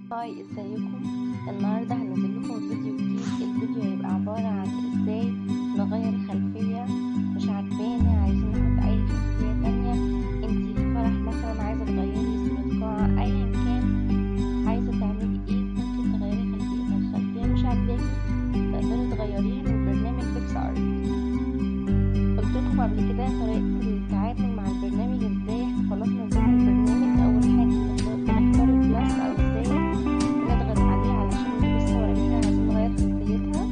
هاي ازيكم النهارده هنزل لكم فيديو جديد الفيديو هيبقى عباره عن ازاي نغير خلفيه مش عاجباني عايزين نحط اي خلفيه تانية انتي في فرح مثلا عايزه تغيري صوره قاعه ايا كان عايزه تعملي ايه ممكن تغيري خلفيه الخلفيه مش عاجباكي تقدري تغيريها من برنامج بيكس ارت قلت لكم قبل كده طريقه التعامل مع البرنامج ازاي احنا خلاص نزلنا البرنامج اول حاجه بنختار البلس او ازاي نضغط عليه علشان نجيب الصور اللي احنا عايزين نغير خلفيتها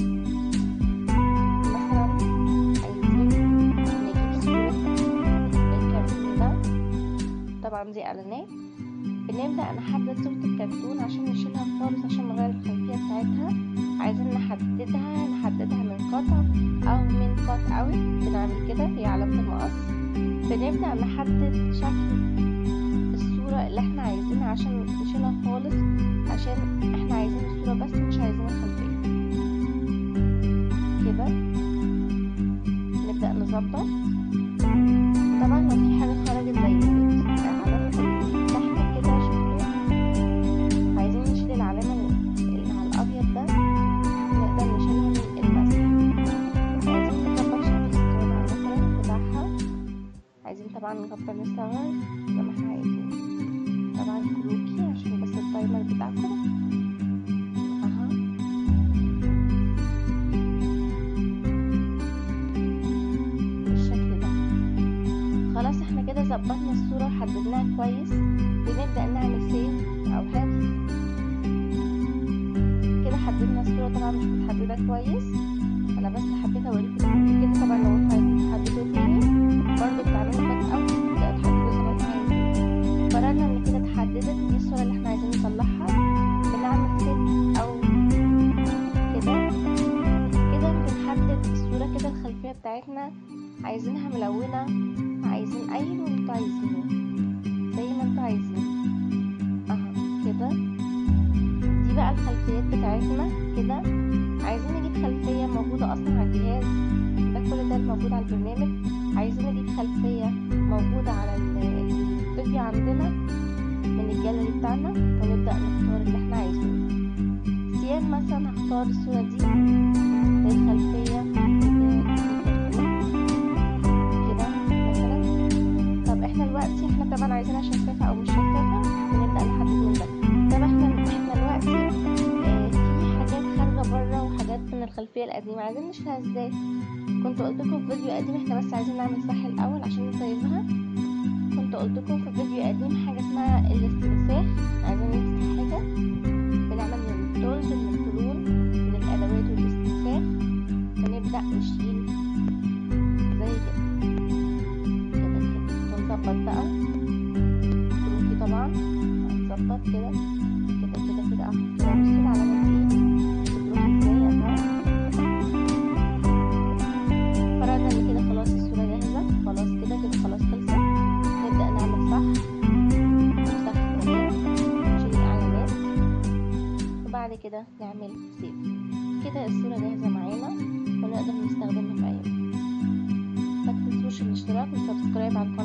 مثلا عايزين نجيب صورة الكرتون ده طبعا دي اعلانات بنبدأ نحدد صورة الكرتون عشان نشيلها خالص عشان نغير الخلفية بتاعتها عايزين نحددها نحددها من قطع او من قط اوت بنعمل كده هي علامة المقص بنبدأ نحدد شكل الصورة اللي احنا عايزينها عشان نشيلها خالص عشان احنا عايزين الصورة بس مش عايزين الخلفية كده نبدأ نظبط طبعا لو في حاجة خرجت زي علامة تحت كده شفتوها عايزين نشيل العلامة اللي على الأبيض ده نقدر نشيلها من المسح عايزين نظبط شكل الصورة مثلا بتاعها عايزين طبعا نكبر نصغر زي ما احنا عايزين طبعا كروكي عشان بس التايمر بتاعكم اها بالشكل ده خلاص احنا كده ظبطنا الصورة وحددناها كويس بنبدأ نعمل سيف او حفظ كده حددنا الصورة طبعا مش متحددة كويس انا بس حبيت اوريكم كده طبعا لو انتوا عايزين تحددوا تاني برضه بتعملوا باك اوت تبدأوا تحددوا زي ما انتوا عايزين قررنا ان كده اتحددت دي الصورة اللي احنا عايزين نطلعها بنعمل سيت او كده كده بنحدد الصورة كده الخلفية بتاعتنا عايزينها ملونة عايزين اي لون انتوا عايزينه زي ما انتوا عايزين اها كده دي بقى الخلفيات بتاعتنا كده عايزين نجيب خلفية موجودة اصلا على الجهاز ده كل ده الموجود على البرنامج عايزين نجيب خلفية موجودة على الفيديو عندنا من الجاليري بتاعنا ونبدأ نختار اللي احنا عايزينه سيان مثلا هختار الصورة دي للخلفية كده مثلا طب احنا دلوقتي احنا طبعا عايزينها شفافة او مش شفافة بنبدأ نحدد من ده طب احنا احنا دلوقتي اه في حاجات خارجة بره وحاجات من الخلفية القديمة عايزين نشيلها ازاي كنت قلت لكم في فيديو قديم احنا بس عايزين نعمل صح الاول عشان نسيبها كنت قلت لكم في فيديو قديم حاجة اسمها الاستنساخ عايزين نفتح حاجة بنعمل من التولز من الكلون من الادوات والاستنساخ ونبدأ نشيل زي كده كده كده ونظبط بقى كروكي طبعا هنظبط كده كده كده كده اهو كده بصوا العلامات دي بتروح ازاي اهو فرضنا ان كده خلاص الصورة جاهزة خلاص كده كده خلاص خلصت نبدأ نعمل صح صح كمان نشيل الإعلانات وبعد كده نعمل سيف كده الصورة جاهزة معانا ونقدر نستخدمها في أي وقت ما تنسوش الاشتراك والسبسكرايب على القناة